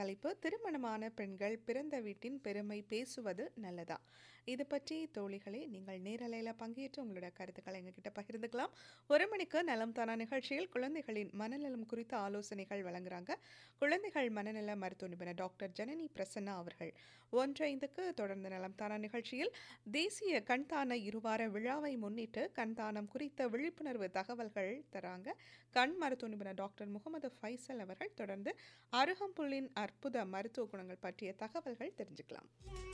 தலைப்பு திருமணமான பெண்கள் பிறந்த வீட்டின் பெருமை பேசுவது நல்லதா இது பற்றி தோழிகளே நீங்கள் நேரலையில் பங்கேற்று உங்களோட கருத்துக்களை எங்ககிட்ட பகிர்ந்துக்கலாம் ஒரு மணிக்கு நலம் தானா நிகழ்ச்சியில் குழந்தைகளின் மனநலம் குறித்த ஆலோசனைகள் வழங்குறாங்க குழந்தைகள் மனநல மருத்துவ நிபுணர் டாக்டர் ஜனனி பிரசன்னா அவர்கள் ஒன்று ஐந்துக்கு தொடர்ந்து நலம் தானா நிகழ்ச்சியில் தேசிய கண்தான இருவார விழாவை முன்னிட்டு கண்தானம் குறித்த விழிப்புணர்வு தகவல்கள் தராங்க கண் மருத்துவ நிபுணர் டாக்டர் முகமது ஃபைசல் அவர்கள் தொடர்ந்து அருகம்புல்லின் அற்புத மருத்துவ குணங்கள் பற்றிய தகவல்கள் தெரிஞ்சுக்கலாம்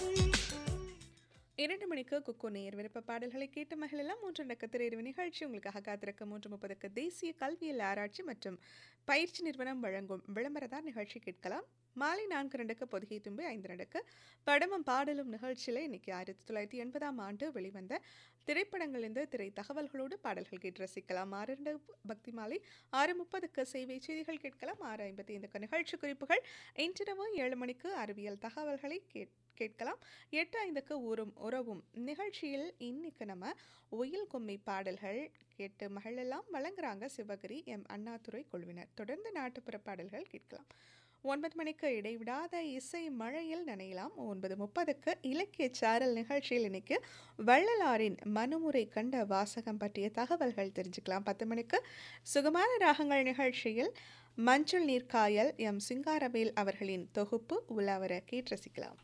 இரண்டு மணிக்கு குக்கு நேர் விருப்ப பாடல்களை கேட்டு மகளெல்லாம் மூன்று நட்சத்திர நிகழ்ச்சி உங்களுக்காக காத்திருக்க மூன்று முப்பதுக்கு தேசிய கல்வியல் ஆராய்ச்சி மற்றும் பயிற்சி நிறுவனம் வழங்கும் விளம்பரதார் நிகழ்ச்சி கேட்கலாம் மாலை நான்கு ரெண்டுக்கு பொதுகை தும்பி ஐந்து ரெண்டுக்கு படமும் பாடலும் நிகழ்ச்சியில் இன்னைக்கு ஆயிரத்தி தொள்ளாயிரத்தி எண்பதாம் ஆண்டு வெளிவந்த திரைப்படங்களிலிருந்து திரை தகவல்களோடு பாடல்கள் கேட்டு ரசிக்கலாம் ஆறு ரெண்டு பக்தி மாலை ஆறு முப்பதுக்கு செய்தி செய்திகள் கேட்கலாம் ஆறு ஐம்பத்தி ஐந்துக்கு நிகழ்ச்சி குறிப்புகள் இன்றிரவு ஏழு மணிக்கு அறிவியல் தகவல்களை கேட் கேட்கலாம் எட்டு ஐந்துக்கு ஊரும் உறவும் நிகழ்ச்சியில் இன்னைக்கு நம்ம ஒயில் கொம்மை பாடல்கள் கேட்டு மகளெல்லாம் வழங்குறாங்க சிவகிரி எம் அண்ணாதுரை குழுவினர் தொடர்ந்து நாட்டுப்புற பாடல்கள் கேட்கலாம் ஒன்பது மணிக்கு இடைவிடாத இசை மழையில் நனையலாம் ஒன்பது முப்பதுக்கு இலக்கிய சாரல் நிகழ்ச்சியில் இன்னைக்கு வள்ளலாரின் மனுமுறை கண்ட வாசகம் பற்றிய தகவல்கள் தெரிஞ்சுக்கலாம் பத்து மணிக்கு சுகமான ராகங்கள் நிகழ்ச்சியில் மஞ்சள் நீர்க்காயல் எம் சிங்காரவேல் அவர்களின் தொகுப்பு உலாவர கேட்டு ரசிக்கலாம்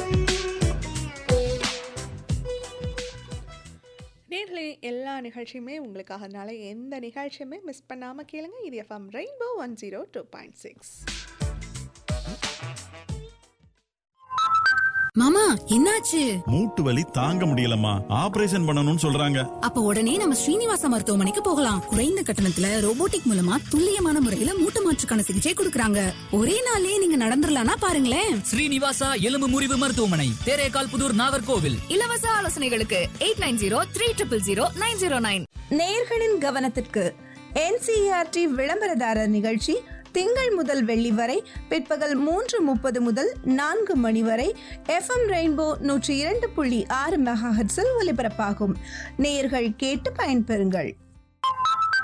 நேர்களே எல்லா நிகழ்ச்சியுமே உங்களுக்காக அதனால எந்த நிகழ்ச்சியுமே மிஸ் பண்ணாமல் கேளுங்க இது FM rainbow one zero two point six மாமா என்னாச்சு மூட்டு வலி தாங்க முடியலம்மா ஆபரேஷன் பண்ணணும்னு சொல்றாங்க அப்ப உடனே நம்ம ஸ்ரீனிவாச மருத்துவமனைக்கு போகலாம் குறைந்த கட்டணத்துல ரோபோட்டிக் மூலமா துல்லியமான முறையில மூட்டு மாற்றுக்கான சிகிச்சை கொடுக்கறாங்க ஒரே நாள்லயே நீங்க நடந்துடலாம்னா பாருங்களேன் ஸ்ரீனிவாசா எலும்பு முறிவு மருத்துவமனை தேரேகால் புதூர் நாகர்கோவில் இலவச ஆலோசனைகளுக்கு eight nine zero three triple zero nine zero nine நேர்களின் கவனத்திற்கு என்சிஆர்டி விளம்பரதாரர் நிகழ்ச்சி திங்கள் முதல் வெள்ளி வரை பிற்பகல் மூன்று முப்பது முதல் நான்கு மணி வரை எஃப்எம் ரெயின்போ நூற்றி இரண்டு புள்ளி ஆறு மெகாஹர்ட்ஸில் ஒலிபரப்பாகும் நேயர்கள் கேட்டு பயன்பெறுங்கள்